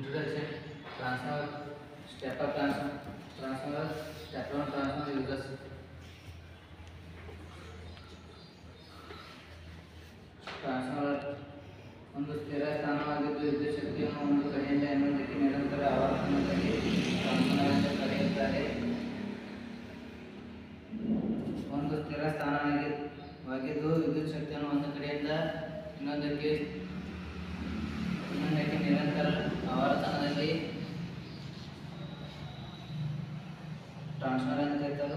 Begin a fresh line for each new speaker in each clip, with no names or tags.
Introduction, transformer, stepper transformer, transformer, step-down transformer uses. Transformer ಒಂದು ಸ್ಥಿರ ಸ್ಥಾನವಾಗಿದ್ದು ವಿದ್ಯುತ್ ಶಕ್ತಿಯನ್ನು ಒಂದು ಕಡೆಯಿಂದ ಇನ್ನೊಂದಕ್ಕೆ ನಿರಂತರ ಆವರ್ತನದಲ್ಲಿ ಟ್ರಾನ್ಸ್ಫಾರ್ಮರ್ ಎಂದು ಕರೆಯುತ್ತಾರೆ ಒಂದು ಸ್ಥಿರ ಸ್ಥಾನವಾಗಿ ವಾಗಿದ್ದು ವಿದ್ಯುತ್ ಶಕ್ತಿಯನ್ನು ಒಂದು ಕಡೆಯಿಂದ ಇನ್ನೊಂದಕ್ಕೆ ಇನ್ನೊಂದಕ್ಕೆ ನಿರಂತರ ಆವರ್ತನದಲ್ಲಿ ಟ್ರಾನ್ಸ್ಫರ್ ಅಂತ ಕರೀತಾರೆ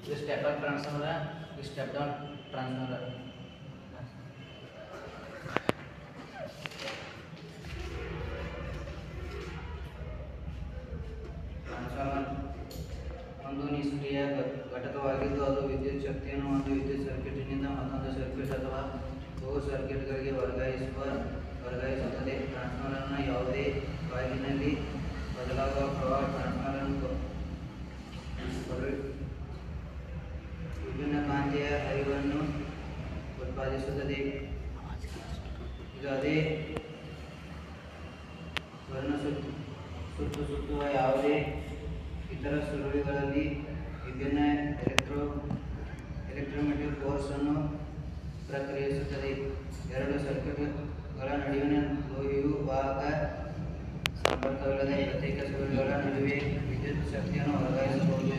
ಇದು ಸ್ಟೆಪ್ ಅಪ್ ಟ್ರಾನ್ಸ್ಫಾರ್ಮರ್ ಇದು ಸ್ಟೆಪ್ ಡೌನ್ ಟ್ರಾನ್ಸ್ಫಾರ್ಮರ್ ಟ್ರಾನ್ಸ್ಫಾರ್ಮರ್ ಒಂದು ನಿಷ್ಕ್ರಿಯ ಘ- ಘಟಕವಾಗಿದ್ದು ಅದು ವಿದ್ಯುತ್ ಶಕ್ತಿಯನ್ನು ಒಂದು ವಿದ್ಯುತ್ ಸರ್ಕ್ಯೂಟ್ನಿಂದ ಮತ್ತೊಂದು ಸರ್ಕ್ಯೂಟ್ ಅಥವಾ ಬಹು ಸರ್ಕ್ಯೂಟ್ಗಳಿಗೆ ವರ್ಗಾಯಿಸುವ ವರ್ಗಾಯಿಸುತ್ತದೆ ಟ್ರಾನ್ಸ್ಫಾರ್ಮರ್ನ ಯಾವುದೇ ಕಾಯಿಲಿನಲ್ಲಿ ಬದಲಾಗುವ ಪ್ರವಾಹ ಟ್ರಾನ್ಸ್ಫಾರ್ಮರ್ ವಿಭಿನ್ನ ಕಾಂತೀಯ ಹರಿವನ್ನು ಉತ್ಪಾದಿಸುತ್ತದೆ ಇದು ಅದೇ ವರ್ಣ ಸುತ್ತು ಸುತ್ತು ಸುತ್ತುವ ಯಾವುದೇ ಇತರ ಸುರುಳಿಗಳಲ್ಲಿ ವಿಭಿನ್ನ ಎಲೆಕ್ಟ್ರೋ ಎಲೆಕ್ಟ್ರೋಮೆಟ್ರಿಕ್ ಫೋರ್ಸನ್ನು ಪ್ರಕ್ರಿಯಿಸುತ್ತದೆ ಎರಡು ಸರ್ಕ್ಯೂಟ್ಗಳ ನಡುವಿನ ಲೋಹಿಯು ವಾಹಕ ಸಂಪರ್ಕವಿಲ್ಲದ ಪ್ರತ್ಯೇಕ ಸುರುಳಿಗಳ ನಡುವೆ ವಿದ್ಯುತ್ ಶಕ್ತಿಯನ್ನು ವರ್ಗಾಯಿಸಬಹುದು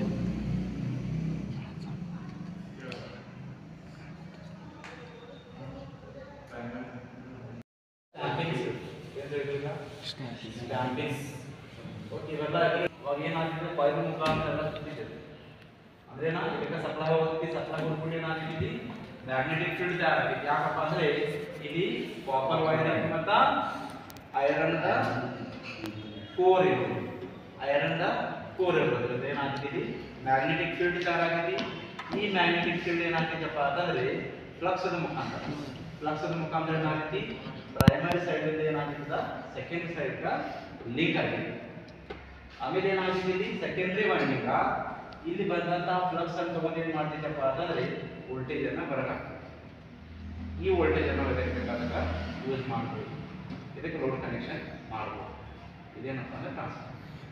ಸ್ಟ್ಯಾಂಪಿಂಗ್ಸ್ ಓಕೆ ಇವೆಲ್ಲ ಅವಾಗ ಏನಾಗ್ತಿದೆ ಕಾಯಿಲ್ ಮುಖಾಂತರ ಎಲ್ಲ ಸುತ್ತಿದೆ ಅಂದ್ರೆ ನಾ ಇದಕ್ಕೆ ಸಪ್ಲೈ ಹೋಗ್ತಿ ಸಪ್ಲೈ ಹೋಗ್ಬಿಟ್ಟು ಏನಾಗ್ತಿದ್ವಿ ಮ್ಯಾಗ್ನೆಟಿಕ್ ಫೀಲ್ಡ್ ತಯಾರ ಆಗೈತಿ ಯಾಕಪ್ಪ ಅಂದ್ರೆ ಇಲ್ಲಿ ಕಾಪರ್ ವೈರ್ ಮತ್ತ ಐರನ್ ದ ಕೋರ್ ಇರೋದು ಐರನ್ ದ ಕೋರ್ ಇರೋದ್ರಿಂದ ಏನಾಗ್ತಿದೆ ಮ್ಯಾಗ್ನೆಟಿಕ್ ಫೀಲ್ಡ್ ತಯಾರ ಆಗೈತಿ ಈ ಮ್ಯಾಗ್ನೆಟಿಕ್ ಫೀಲ್ಡ್ ಏನಾಗ್ತೈತಪ್ಪ ಅಂತಂದ್ರೆ ಫ್ಲಕ್ಸ್ ಅದ ಮುಖಾಂತರ ಫ್ಲಕ್ಸ್ ಅದ ಮುಖಾಂತರ ಏನಾಗ್ತೈತಿ ಪ್ರೈಮರಿ ಸೈಡ್ ಇಂದ ಏನಾಗ್ತದ ಸೆಕೆಂಡ್ ಸೈಡ್ ಲಿಂಕ್ ಆಗೈತಿ ಆಮೇಲೆ ಏನಾಗ್ತಿದೆ ಸೆಕೆಂಡ್ರಿ ವೈಂಡಿಂಗ್ ಇಲ್ಲಿ ಬಂದಂತಹ ಫ್ಲಕ್ಸ್ ಅನ್ನು ತಗೊಂಡು ಏನ್ ಮಾಡ್ತಿದ್ದಪ್ಪ ಅಂತಂದ್ರೆ ವೋಲ್ಟೇಜ್ ಅನ್ನ ಬರಲಾಗ್ತದೆ ಈ ವೋಲ್ಟೇಜ್ ಅನ್ನು ಇದಕ್ಕೆ ಬೇಕಾದಾಗ ಯೂಸ್ ಮಾಡ್ಬೋದು ಇದಕ್ಕೆ ಲೋಡ್ ಕನೆಕ್ಷನ್ ಮಾಡ್ಬೋದು ಇದೇನಪ್ಪ ಅಂದ್ರೆ ಟ್ರಾನ್ಸ್ಫರ್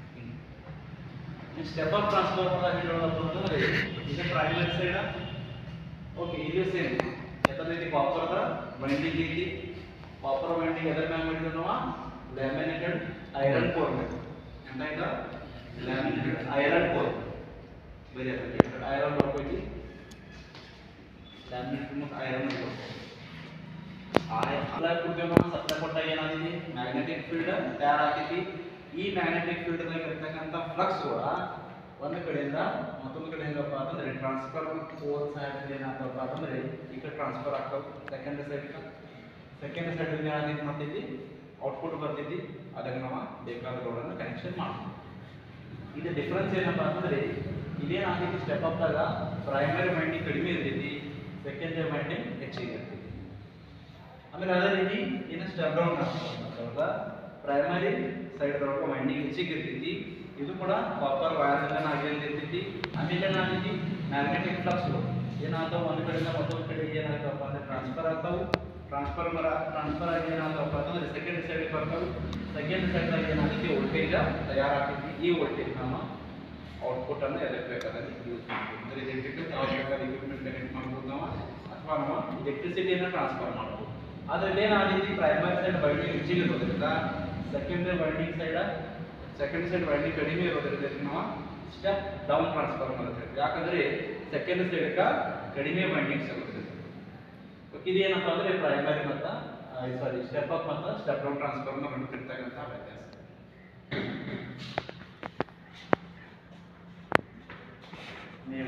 ಸ್ಟೆಪ್ ಅಪ್ ಟ್ರಾನ್ಸ್ಫಾರ್ಮರ್ ಹೇಳೋದಪ್ಪ ಅಂತಂದ್ರೆ ಇದು ಪ್ರೈಮರಿ ಸೈಡ್ ಓಕೆ ಇಲ್ಲಿ ಸೇಮ್ ಯಾಕಂದ್ರೆ ಕಾಪರ್ದ ವೈಂಡಿಂಗ್ ಐತಿ ಕಾಪರ್ ವೈಂಡಿಂಗ್ ಎದ್ರ ಮ್ಯಾಗ ಮಾಡಿದ್ವಿ ನಾವು ಲ್ಯಾಮಿನೇಟೆಡ್ ಐರನ್ ಕೋರ್ ಮ್ಯಾಗ ಎಂತ ಇದ ಲ್ಯಾಮಿನೇಟೆಡ್ ಐರನ್ ಕೋರ್ ಬೇರೆ ಐರನ್ ವರ್ಕ್ ಐತಿ ಲ್ಯಾಮಿನೇಟೆಡ್ ಮತ್ತು ಐರನ್ ವರ್ಕ್ ಸಪ್ಲೈ ಕೊಡ್ತೇವೆ ನಾವು ಸಪ್ಲೈ ಕೊಟ್ಟಾಗ ಏನಾಗಿದೆ ಮ್ಯಾಗ್ನೆಟಿಕ್ ಫೀಲ್ಡ್ ತಯಾರಾಗೈತಿ ಈ ಮ್ಯಾಗ್ನೆಟಿಕ್ ಫೀಲ್ಡ್ ದಾಗ ಇರ್ತಕ್ಕಂಥ ಫ್ಲಕ್ಸ್ ಕೂಡ ಒಂದು ಕಡೆಯಿಂದ ಮತ್ತೊಂದು ಕಡೆ ಹೆಂಗಪ್ಪ ಅಂತಂದ್ರೆ ಟ್ರಾನ್ಸ್ಫರ್ ಫೋರ್ ಸೈಡ್ ಏನಾಗ್ತಪ್ಪ ಅಂತಂದ್ರೆ ಈ ಕಡೆ ಟ್ರಾನ್ಸ್ಫರ್ ಆಗ್ತಾವ ಸೆಕೆಂಡ್ ಸೈಡ್ ಸೆಕೆಂಡ್ ಸೈಡ್ ಏನಾಗೈತಿ ಮಾಡ್ತೈತಿ ಔಟ್ಪುಟ್ ಬರ್ತೈತಿ ಅದಕ್ಕೆ ನಾವು ಬೇಕಾದ ಲೋಡನ್ನು ಕನೆಕ್ಷನ್ ಮಾಡ್ತೀವಿ ಇದು ಡಿಫ್ರೆನ್ಸ್ ಏನಪ್ಪ ಅಂತಂದ್ರೆ ಇದೇನಾಗೈತಿ ಸ್ಟೆಪ್ ಅಪ್ದಾಗ ಪ್ರೈಮರಿ ವೈಂಡಿಂಗ್ ಕಡಿಮೆ ಇರ್ತೈತಿ ಸೆಕೆಂಡರಿ ವೈಂಡಿಂಗ್ ಹೆಚ್ಚಿಗೆ ಇರ್ತೈತಿ ಆಮೇಲೆ ಅದೇ ರೀತಿ ಇನ್ನು ಸ್ಟೆಪ್ ಡೌನ್ ಹೌದಾ ಪ್ರೈಮರಿ ಸೈಡ್ ಒಳಗೆ ವೈಂಡಿಂಗ್ ಹೆಚ್ಚಿಗೆ ಇರ್ತೈತಿ ಇದು ಕೂಡ ಕಾಪರ್ ವೈರ್ ಇರ್ತೈತಿ ಆಮೇಲೆ ಏನಾಗ್ತೈತಿ ಮ್ಯಾಗ್ನೆಟಿಕ್ ಫ್ಲಕ್ಸ್ ಏನಾಗ್ತಾವ ಒಂದು ಕಡೆಯಿಂದ ಮತ್ತೊಂದು ಕಡೆಗೆ ಏನಾಗ್ತಾವಪ್ಪ ಅಂದ್ರೆ ಟ್ರಾನ್ಸ್ಫರ್ ಆಗ್ತಾವು ಟ್ರಾನ್ಸ್ಫರ್ ಮರ ಟ್ರಾನ್ಸ್ಫರ್ ಆಗಿ ಏನಾಗ್ತಾವಪ್ಪ ಅಂತಂದ್ರೆ ಸೆಕೆಂಡ್ ಸೈಡ್ ಬರ್ತಾವು ಸೆಕೆಂಡ್ ಸೈಡ್ದಾಗ ಏನಾಗ್ತೈತಿ ವೋಲ್ಟೇಜ್ ತಯಾರಾಗ್ತೈತಿ ಈ ವೋಲ್ಟೇಜ್ ನಮ್ಮ ಔಟ್ಪುಟ್ ಅನ್ನು ಎದಕ್ಕೆ ಬೇಕಾದಲ್ಲಿ ಯೂಸ್ ಮಾಡ್ಬೋದು ಅಂದ್ರೆ ಎಲೆಕ್ಟ್ರಿಕಲ್ ಬೇಕಾದ ಇಕ್ವಿಪ್ಮೆಂಟ್ ಕನೆಕ್ಟ್ ಮಾಡ್ಬೋದು ನಾವು ಅಥವಾ ನಾವು ಎಲೆಕ್ಟ್ರಿಸಿಟಿಯನ್ನು ಟ್ರಾನ್ಸ್ಫರ್ ಮಾಡ್ಬೋದು ಅದ್ರಲ್ಲಿ ಏನಾಗೈತಿ ಪ್ರೈಮರಿ ಸೈಡ್ ವೈಂಡಿಂಗ್ ಹೆಚ್ಚಿಗೆ ಇರೋದ್ರಿಂದ secondary winding side second side winding ಕಡಿಮೆ ಇರೋದ್ರಿಂದ ಇದಕ್ಕೆ ನಾವು ಸ್ಟೆಪ್ ಡೌನ್ ಟ್ರಾನ್ಸ್ಫರ್ ಮಾಡ್ತೇವೆ ಯಾಕಂದ್ರೆ ಸೆಕೆಂಡ್ ಸೈಡ್ಗ ಕಡಿಮೆ ವೈಂಡಿಂಗ್ಸ್ ಇರುತ್ತೆ ಇದೇನಪ್ಪ ಅಂದ್ರೆ ಪ್ರೈಮರಿ ಮತ್ತು ಸಾರಿ ಸ್ಟೆಪ್ ಅಪ್ ಮತ್ತು ಸ್ಟೆಪ್ ಡೌನ್ ಟ್ರಾನ್ಸ್ಫಾರ್ಮರ್ ನಡುತ್ತಿರ್ತಕ್ಕಂಥ ವ್ಯತ್ಯಾಸ ನೀವು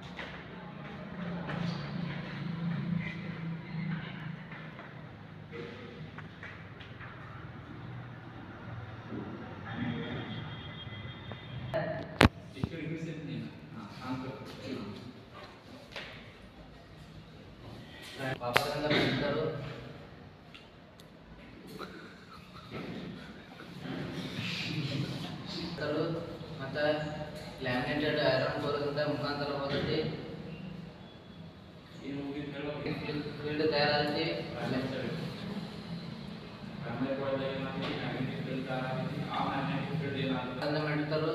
ಕಾಪರಿಂದ ಬಂದರು ಮತ್ತು ಲ್ಯಾಮಿನೇಟೆಡ್ ಐರನ್ ಕೋರದಿಂದ ಮುಖಾಂತರ ಹೋದೈತಿ
ಏನು ಮುಗಿದ್ ಹೇಳೋ
ಫೀಲ್ಡ್ ತಯಾರಾಗೈತಿ
ಮ್ಯಾಗ್ನೆಟಿಕ್ ಫೀಲ್ಡ್ ತಯಾರಾಗೈತಿ ಆ ಮ್ಯಾಗ್ನೆಟಿಕ್ ಫೀಲ್ಡ್ ಏನಾಗುತ್ತೆ
ಅಂದ ಮಾಡ್ತಾರು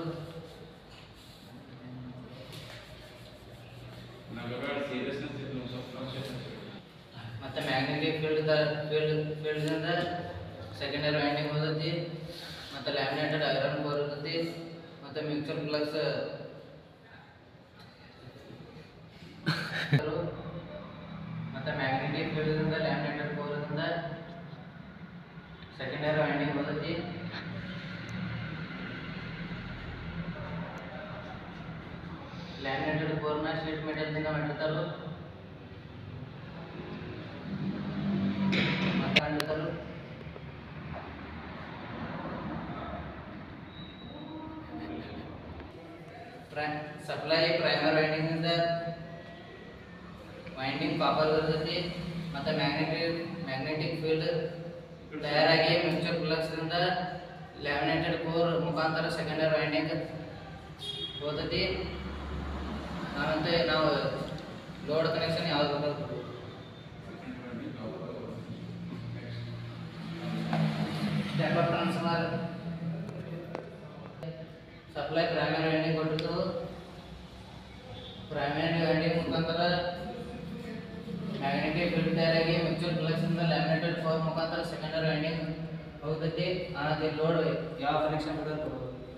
ನಗರ ಸೀರಿಯಸ್ನೆಸ್ ಇದು ಸ್ವಲ್ಪ ಫ್ಲಕ್ಚುಯೇಷನ್ಸ್
ಮತ್ತು ಮ್ಯಾಗ್ನೆಟಿಕ್ ಫೀಲ್ಡ್ ಫೀಲ್ಡ್ ಫೀಲ್ಡ್ದಿಂದ ಸೆಕೆಂಡರಿ ವೈಂಡಿಂಗ್ ಹೋದೈತಿ ಮತ್ತು ಲ್ಯಾಮಿನೇಟೆಡ್ ಐರನ್ ಕೋರ್ ಇರ್ತೈತಿ ಮತ್ತು ಮ್ಯೂಚುವಲ್ ಫ್ಲಕ್ಸ್ ಮತ್ತು ಮ್ಯಾಗ್ನೆಟಿಕ್ ಫೀಲ್ಡ್ದಿಂದ ಲ್ಯಾಮಿನೇಟೆಡ್ ಕೋರ್ದಿಂದ ಸೆಕೆಂಡರಿ ವೈಂಡಿಂಗ್ ಹೋದೈತಿ ಲ್ಯಾಮಿನೇಟೆಡ್ ಕೋರ್ನ ಶೀಟ್ ಮೆಟಲ್ದಿಂದ ಮಾಡಿರ್ತಾರೋ ಮತ್ತೆ ಮಾಡಿರ್ತಾರೋ ಸಪ್ಲೈ ಪ್ರೈಮರ್ ವೈಂಡಿಂಗಿಂದ ವೈಂಡಿಂಗ್ ಕಾಪರ್ ಇರ್ತೈತಿ ಮತ್ತು ಮ್ಯಾಗ್ನೆಟಿಕ್ ಮ್ಯಾಗ್ನೆಟಿಕ್ ಫೀಲ್ಡ್ ತಯಾರಾಗಿ ಮ್ಯೂಚುವಲ್ ಫ್ಲಕ್ಸ್ದಿಂದ ಲ್ಯಾಮಿನೇಟೆಡ್ ಕೋರ್ ಮುಖಾಂತರ ಸೆಕೆಂಡರಿ ವೈಂಡಿಂಗ್ ಹೋಗ್ತೈತಿ ಆಮೇಲೆ ನಾವು ಲೋಡ್ ಕನೆಕ್ಷನ್ ಯಾವ್ದು ಬೇಕಾದ್ರು step transformer supply primary winding ಕೊಟ್ಟಿದ್ದು ಪ್ರೈಮರಿ ವೈಂಡಿಂಗ್ ಮುಖಾಂತರ ಮ್ಯಾಗ್ನೆಟಿಕ್ ಫೀಲ್ಡ್ ತಯಾರಾಗಿ ಮ್ಯೂಚುವಲ್ ಫ್ಲಕ್ಸ್ ಇಂದ ಲ್ಯಾಮಿನೇಟೆಡ್ ಫೋರ್ ಮುಖಾಂತರ ಸೆಕೆಂಡರಿ ವೈಂಡಿಂಗ್ ಹೋಗ್ತೈತಿ ಆನಂತರ ಲೋಡ್ ಯಾವ ಕನೆಕ್ಷನ್ ಬೇಕಾದ್ರು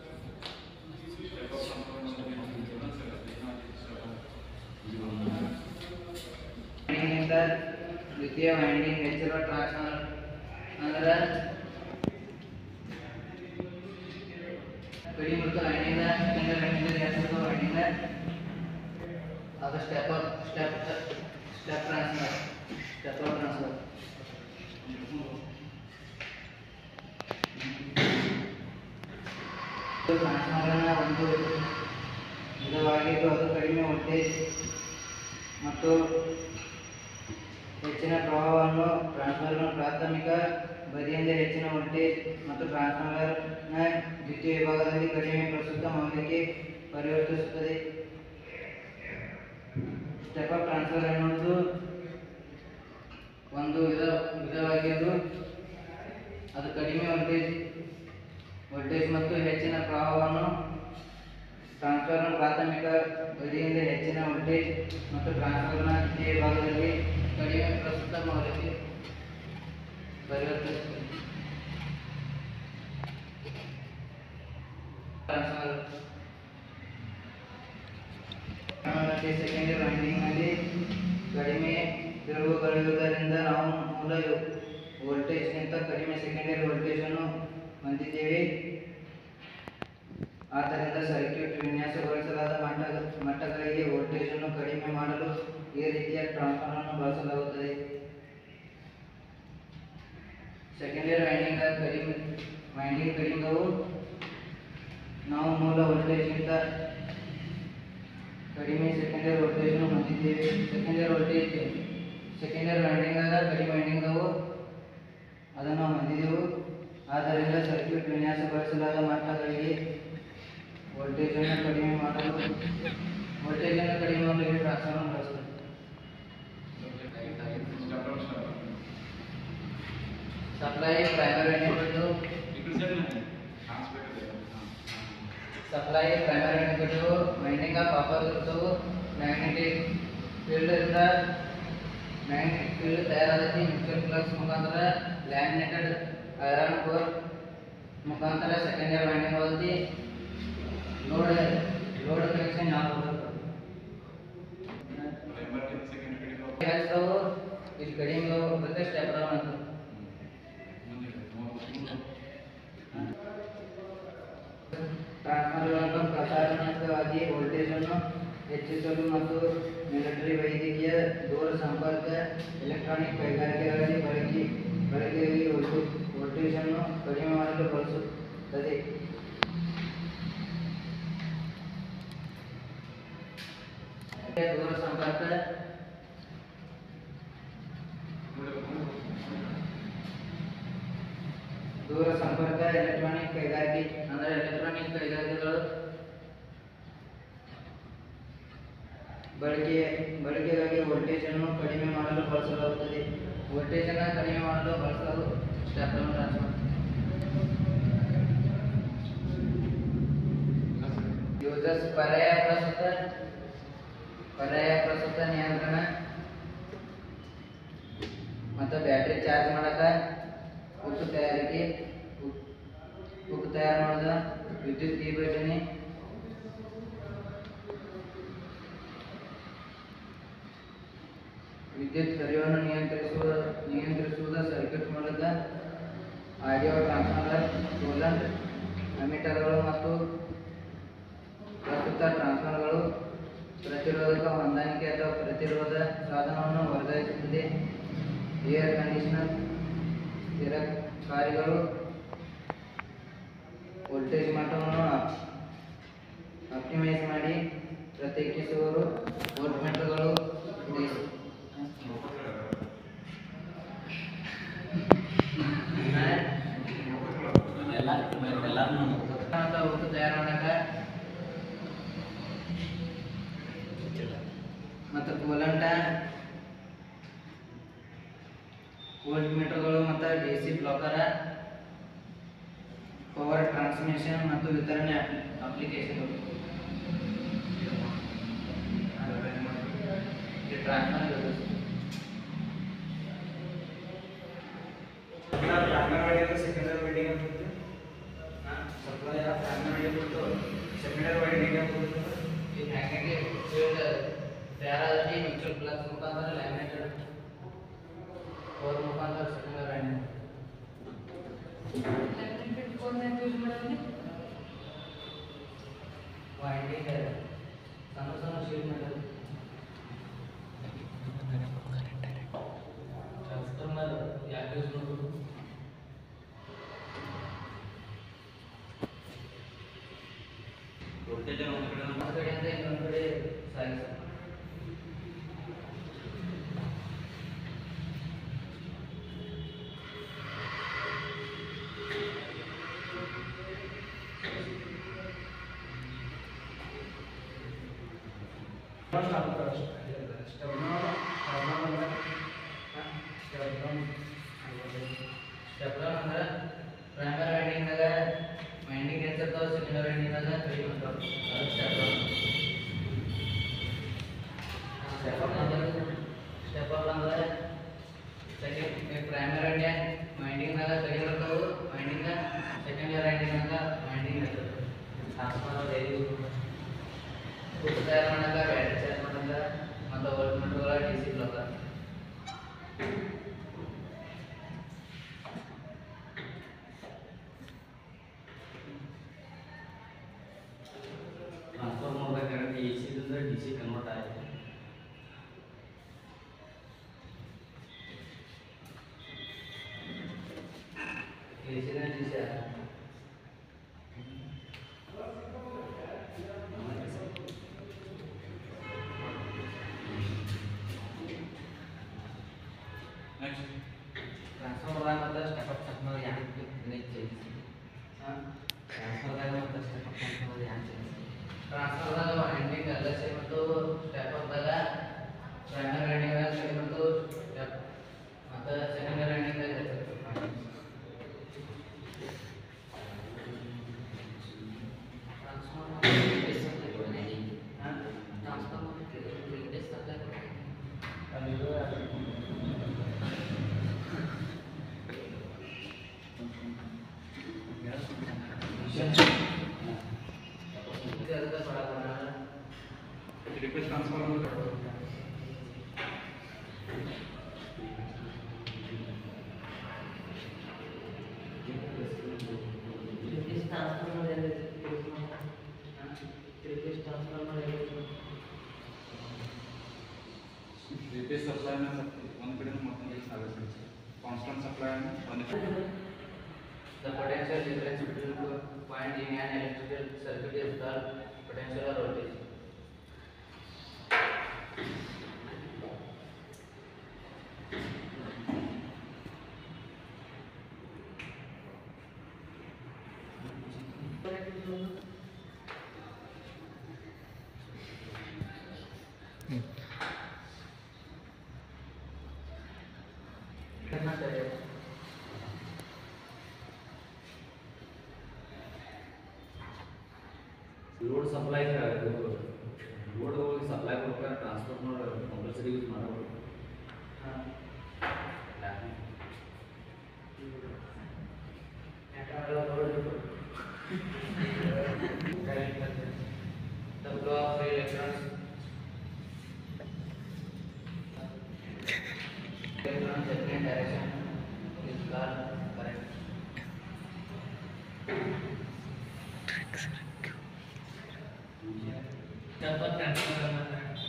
ವೈಂಡಿಂಗಿಂದ ದ್ವಿತೀಯ ವೈಂಡಿಂಗ್ ಹೆಚ್ಚಿರುವ ಟ್ರಾನ್ಸ್ಫಾರ್ಮರ್ ಅಂದ್ರೆ ಕಡಿಮೆ ಮತ್ತು ವೈಂಡಿಂಗ್ ಸೆಕೆಂಡರಿ ವೈಂಡಿಂಗ್ ಹೆಚ್ಚಿರುವ ವೈಂಡಿಂಗ್ ಅದು step up step step transfer step up transfer ಟ್ರಾನ್ಸ್ಫಾರ್ಮರ್ನ ಒಂದು ವಿಧವಾಗಿದ್ದು ಅದು ಕಡಿಮೆ ವೋಲ್ಟೇಜ್ ಮತ್ತು ಹೆಚ್ಚಿನ ಪ್ರವಾಹವನ್ನು ಟ್ರಾನ್ಸ್ಫಾರ್ಮರ್ ಪ್ರಾಥಮಿಕ ಬದಿಯಿಂದ ಹೆಚ್ಚಿನ ವೋಲ್ಟೇಜ್ ಮತ್ತು ಟ್ರಾನ್ಸ್ಫಾರ್ಮರ್ನ ದ್ವಿತೀಯ ವಿಭಾಗದಲ್ಲಿ ಕಡಿಮೆ ಪ್ರಸ್ತುತ ಮೌಲ್ಯಕ್ಕೆ ಪರಿವರ್ತಿಸುತ್ತದೆ ಸ್ಟೆಪ್ ಅಪ್ ಟ್ರಾನ್ಸ್ಫರ್ ಎನ್ನುವುದು ಒಂದು ವಿಧ ವಿಧವಾಗಿದ್ದು ಅದು ಕಡಿಮೆ ವೋಲ್ಟೇಜ್ ವೋಲ್ಟೇಜ್ ಮತ್ತು ಹೆಚ್ಚಿನ ಪ್ರವಾಹವನ್ನು ಟ್ರಾನ್ಸ್ಫಾರ್ಮರ್ ಪ್ರಾಥಮಿಕ ಬದಿಯಿಂದ ಹೆಚ್ಚಿನ ವೋಲ್ಟೇಜ್ ಮತ್ತು ಟ್ರಾನ್ಸ್ಫಾರ್ಮರ್ನ ದ್ವಿತೀಯ ಭಾಗದಲ್ಲಿ ಕಡಿಮೆ ಪ್ರಸ್ತುತ ಮೌಲ್ಯಕ್ಕೆ ಪರಿವರ್ತಿಸುತ್ತದೆ ಟ್ರಾನ್ಸ್ಫಾರ್ಮರ್ ಮತ್ತು ಸೆಕೆಂಡರಿ ವೈಂಡಿಂಗ್ನಲ್ಲಿ ಕಡಿಮೆ ತಿರುವುಗಳಿರುವುದರಿಂದ ನಾವು ಮೂಲ ವೋಲ್ಟೇಜ್ಗಿಂತ ಕಡಿಮೆ ಸೆಕೆಂಡರಿ ವೋಲ್ಟೇಜನ್ನು ಹೊಂದಿದ್ದೇವೆ ಆದ್ದರಿಂದ ಸರ್ಕ್ಯೂಟ್ ವಿನ್ಯಾಸಗೊಳಿಸಲಾದ ಮಟ್ಟ ಮಟ್ಟಗಳಿಗೆ ವೋಲ್ಟೇಜನ್ನು ಕಡಿಮೆ ಮಾಡಲು ಈ ರೀತಿಯ ಟ್ರಾನ್ಸ್ಫಾರ್ಮರ್ ಅನ್ನು ಬಳಸಲಾಗುತ್ತದೆ ಸೆಕೆಂಡರಿ ವೈಂಡಿಂಗ್ ಕಡಿಮೆ ವೈಂಡಿಂಗ್ ಕಡಿಮೆವು ನಾವು ಮೂಲ ವೋಲ್ಟೇಜ್ಗಿಂತ ಕಡಿಮೆ ಸೆಕೆಂಡರಿ ವೋಲ್ಟೇಜನ್ನು ಹೊಂದಿದ್ದೇವೆ ಸೆಕೆಂಡರಿ ವೋಲ್ಟೇಜ್ ಸೆಕೆಂಡರಿ ವೈಂಡಿಂಗ್ ಆಗ ಕಡಿಮೆ ವೈಂಡಿಂಗ್ ಅವು ಅದನ್ನು ನಾವು ಹೊಂದಿದೆವು ಆದ್ದರಿಂದ ಸರ್ಕ್ಯೂಟ್ ವಿನ್ಯಾಸಗೊಳಿಸಲಾದ ಮಟ್ಟಗಳಿಗೆ ವೋಲ್ಟೇಜನ್ನು ಕಡಿಮೆ ಮಾಡಲು ವೋಲ್ಟೇಜನ್ನು ಕಡಿಮೆ ಮಾಡಲು ಈ ಟ್ರಾನ್ಸ್ಫಾರ್ಮರ್ ಬಳಸ್ತದೆ supply primary winding supply primary winding winding of copper ಇರ್ತವು ಮ್ಯಾಗ್ನೆಟಿಕ್ ಫೀಲ್ಡ್ ಇಂದ ಮ್ಯಾಗ್ನೆಟಿಕ್ ಫೀಲ್ಡ್ ತಯಾರಾದೈತಿ ಮ್ಯೂಚುವಲ್ ಫ್ಲಕ್ಸ್ ಮುಖಾಂತರ ಲ್ಯಾಮಿನೇಟೆಡ್ ಐರನ್ ಕೋರ್ ಮುಖಾಂತರ ಸೆಕೆಂಡರಿ ವೈಂಡಿಂಗ್ ಹೋಗಿ ಲೋಡ್ ಲೋಡ್ ಕನೆಕ್ಷನ್ ಯಾವ್ದು ಹೇಳ್ತಾವು ಇಲ್ಲಿ ಕಡಿಮೆ ಹೋಗ್ಬೇಕು ಸ್ಟೆಪ್ ಡೌನ್ ಅಂತ ಟ್ರಾನ್ಸ್ಫಾರ್ಮರ್ಗಳನ್ನು ಪ್ರಸಾರಣಾತ್ಮಕವಾಗಿ ವೋಲ್ಟೇಜನ್ನು ಹೆಚ್ಚಿಸಲು ಮತ್ತು ಮಿಲಿಟರಿ ವೈದ್ಯಕೀಯ ದೂರ ಸಂಪರ್ಕ ಎಲೆಕ್ಟ್ರಾನಿಕ್ ಕೈಗಾರಿಕೆಗಳಲ್ಲಿ ಬಳಕೆ ಬಳಕೆಯಲ್ಲಿ ವೋಲ್ಟೇಜ್ ವೋಲ್ಟೇಜನ್ನು ಕಡಿಮೆ ಮಾಡಲು ಬಳಸುತ್ತದೆ ದೂರ ಸಂಪರ್ಕ ದೂರ ಸಂಪರ್ಕ ಎಲೆಕ್ಟ್ರಾನಿಕ್ ಕೈಗಾರಿಕೆ ಅಂದರೆ ಎಲೆಕ್ಟ್ರಾನಿಕ್ ಕೈಗಾರಿಕೆಗಳು ಬಳಕೆ ಬಳಕೆಗಾಗಿ ವೋಲ್ಟೇಜ್ ಅನ್ನು ಕಡಿಮೆ ಮಾಡಲು ಬಳಸಲಾಗುತ್ತದೆ ವೋಲ್ಟೇಜ್ ಅನ್ನು ಕಡಿಮೆ ಮಾಡಲು ಬಳಸಲು ಸ್ಟೆಪ್ ಡೌನ್ ಟ್ರಾನ್ಸ್ಫರ್ ಯೂಸರ್ಸ್ ಪರ್ಯಾಯ ಪ್ರಸ್ತುತ ಪರ್ಯಾಯ ಪ್ರಸ್ತುತ ನಿಯಂತ್ರಣ ಮತ್ತು ಬ್ಯಾಟ್ರಿ ಚಾರ್ಜ್ ಮಾಡಕ ಉಕ್ಕು ತಯಾರಿಕೆ ಉಕ್- ಉಕ್ಕು ತಯಾರು ಮಾಡೋದ ವಿದ್ಯುತ್ ವಿಭಜನೆ ವಿದ್ಯುತ್ ಹರಿವನ್ನು ನಿಯಂತ್ರಿಸುವ ನಿಯಂತ್ರಿಸುವುದ ಸರ್ಕ್ಯೂಟ್ ಮೂಲಕ ಆಡಿಯೋ ಟ್ರಾನ್ಸ್ಫಾರ್ಮರ್ ಸೋಲರ್ ಅಮಿಟರ್ಗಳು ಮತ್ತು ಪ್ರಸ್ತುತ ಟ್ರಾನ್ಸ್ಫಾರ್ಮರ್ಗಳು ಪ್ರತಿರೋಧಕ ಹೊಂದಾಣಿಕೆ ಅಥವಾ ಪ್ರತಿರೋಧ ಸಾಧನವನ್ನು ವರ್ಗಾಯಿಸುತ್ತದೆ ಏರ್ ಕಂಡೀಷನರ್ ಸ್ಥಿರ ಕಾರ್ಯಗಳು ವೋಲ್ಟೇಜ್ ಮಟ್ಟವನ್ನು ಆಪ್ಟಿಮೈಸ್ ಮಾಡಿ ಪ್ರತ್ಯೇಕಿಸುವರು ವೋಲ್ಟ್ ಮೀಟರ್ಗಳು
ಎಲ್ಲ ಎಲ್ಲಾನು
ಮತ್ತು ಅವತ್ತು ತಯಾರು ಮಾಡಕ ಮತ್ತು ಕೂಲಂಟ ವೋಲ್ಟ್ ಮೀಟರ್ಗಳು ಮತ್ತು ಡಿ ಸಿ ಬ್ಲಾಕರ ಪವರ್ ಟ್ರಾನ್ಸ್ಮಿಷನ್ ಮತ್ತು ವಿತರಣೆ ಅಪ್ಲಿಕೇಶನ್ಗಳು ಟ್ರಾನ್ಸ್ಫರ್
ಅಂಗನವಾಡಿ ಸೆಕೆಂಡರಿ ವೈಡಿಂಗ್ ಅಂತ ಸಪ್ಲೈ ಅಂಗನವಾಡಿ ಬಿಟ್ಟು ಸೆಕೆಂಡರಿ ವೈಡಿಂಗ್ ಅಂತ
ಈ ಹ್ಯಾಂಗಾಗಿ ಫೀಲ್ಡ್ ತಯಾರಾಗಿ ಮ್ಯೂಚುವಲ್ ಪ್ಲಸ್ ಮುಖಾಂತರ ಲ್ಯಾಮಿನೇಟೆಡ್ ಫೋರ್ ಮುಖಾಂತರ ಸೆಕೆಂಡರ್ ಆ್ಯಂಡ್ ವೈಂಡಿಂಗ್ ಸಣ್ಣ ಸಣ್ಣ ಶೀಟ್ ಮಾಡೋದು ಟ್ರಾನ್ಸ್ಫಾರ್ಮರ್ ಯಾಕೆ ಯೂಸ್ ಮಾಡೋದು
ವೋಲ್ಟೇಜ್ ಒಂದು ಕಡೆ
ಒಂದು ಕಡೆಯಿಂದ ಇನ್ನೊಂದು ಕಡೆ ಸಾಗಿಸ ಸ್ಟೆಪ್ಲರ್ ಅಂದ್ರೆ ಪ್ರೈಮರಿ ವೈಂಡಿಂಗ್ನಾಗ ವೈಂಡಿಂಗ್ ಹೆಚ್ಚಿರ್ತಾವ ಸೆಕೆಂಡರಿ ವೈಂಡಿಂಗ್ನಾಗ ಕಡಿಮೆ ಇರ್ತಾವ ಅದು ಸ್ಟೆಪ್ಲರ್ ಸ್ಟೆಪ್ಲರ್ ಅಂದ್ರೆ ಸೆಕೆಂಡ್ ಪ್ರೈಮರಿ ವೈಂಡಿಂಗ್ ವೈಂಡಿಂಗ್ನಾಗ ಕಡಿಮೆ ಇರ್ತಾವು ವೈಂಡಿಂಗ್ ಸೆಕೆಂಡರಿ ವೈಂಡಿಂಗ್ನಾಗ ವೈಂಡಿಂಗ್ ಇರ್ತದೆ ಟ್ರಾನ್ಸ್ಫಾರ್ಮರ್ ಡೈಲಿ ಫುಡ್ ತಯಾರು ಮಾಡಕ ಬ್ಯಾಟ್ರಿ ಚಾರ್ಜ್ ಮಾಡಕ ಮತ್ತು ವೋಲ್ಟ್ ಮೀಟರ್ಗಳ ಡಿ ಸಿ ಬ್ಲಾಕರ್
ಟ್ರಾನ್ಸ್ಫರ್ ಮಾಡ್ಬೇಕಾದ್ರೆ ಎ ಸಿದಿಂದ ಡಿ ಸಿ ಕನ್ವರ್ಟ್ ಆಯಿತು
ಎಸಿನ ಡಿ ಸಿ
ನೆಕ್ಸ್ಟ್
ಟ್ರಾನ್ಸ್ಫಾರ್ಮರ್ ಮತ್ತು ಸ್ಟೆಪ್ ಟ್ರಾನ್ಸ್ಫಾರ್ಮರ್ ಯಾಕೆ ಚೇಂಜ್ ಟ್ರಾನ್ಸ್ಫರ್ದಾಗ ಮತ್ತು ಸ್ಟೆಪ್ ಟ್ರಾನ್ಸ್ಫಾರ್ಮರ್ ಯಾಕೆ ಚೇಂಜ್ ಟ್ರಾನ್ಸ್ಫರ್ದಾಗ ವೈಂಡಿಂಗ್ ಎಲ್ಲ ಸೇಮ್ ಮತ್ತು ಸ್ಟೆಪ್ ಅಪ್ದಾಗ ಪ್ರೈಮರಿ ವೈಂಡಿಂಗ್ದಾಗ ಸೇಮ್ ಮತ್ತು ಸ್ಟೆಪ್ ಮತ್ತು ಸೆಕೆಂಡರಿ ವೈಂಡಿಂಗ್ದಾಗ
ರಿಕ್ವೆಸ್ಟ್ ಟ್ರಾನ್ಸ್ಫರ್ ಮಾಡ್ಬೇಕು ರಿಪೇರ್ ಸಪ್ಲೈನ ಒಂದು ಕಡೆ ಮತ್ತೊಂದು ಕಡೆ ಸಾಗಿಸ್ಬೇಕು ಕಾನ್ಸ್ಟಂಟ್ ಸಪ್ಲೈನ ಒಂದು ಕಡೆ
The potential difference between two point in an electrical circuit is called potential or voltage.
Load supply load supply ಕೊಡ್ಬೇಕಾದ್ರೆ ಟ್ರಾನ್ಸ್ಫಾರ್ಮರ್ ಕಂಪಲ್ಸರಿ ಯೂಸ್ ಮಾಡಬೇಕು
The flow of free electrons. Electrons in any direction is called current. Step up transfer करना है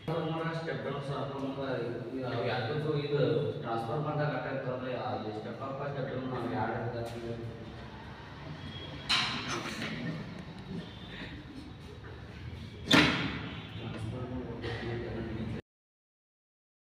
step down ನಾವು ಯಾವ್ದು ಇದು transfer ಮಾಡಿದಾಗ ಅಟ್ಟಾಗ್ತದೆ step up step down ನಾವು ಯಾರು